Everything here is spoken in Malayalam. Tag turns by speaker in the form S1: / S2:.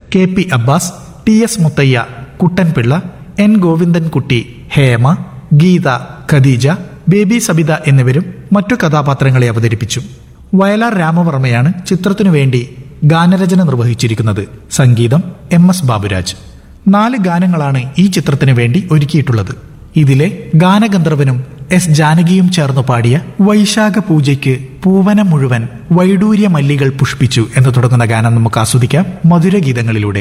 S1: K P Abbas T S Muthaiah Kuttanpillai N Govindankutty Hema Geetha Khadeeja Baby Sabitha എന്നിവരും മറ്റു കഥാപാത്രങ്ങളെ അവതരിപ്പിച്ചു വയലാർ രാമവർമ്മയാണ് ചിത്രത്തിനു വേണ്ടി ഗാനരചന നിർവഹിച്ചിരിക്കുന്നത് സംഗീതം എം എസ് ബാബുരാജ് നാല് ഗാനങ്ങളാണ് ഈ ചിത്രത്തിനു വേണ്ടി ഒരുക്കിയിട്ടുള്ളത് ഇതിലെ ഗാനഗന്ധർവനും എസ് ജാനകിയും ചേർന്ന് പാടിയ വൈശാഖ പൂജയ്ക്ക് പൂവനം മുഴുവൻ വൈഡൂര്യ മല്ലികൾ പുഷ്പിച്ചു എന്ന് തുടങ്ങുന്ന ഗാനം നമുക്ക് ആസ്വദിക്കാം മധുരഗീതങ്ങളിലൂടെ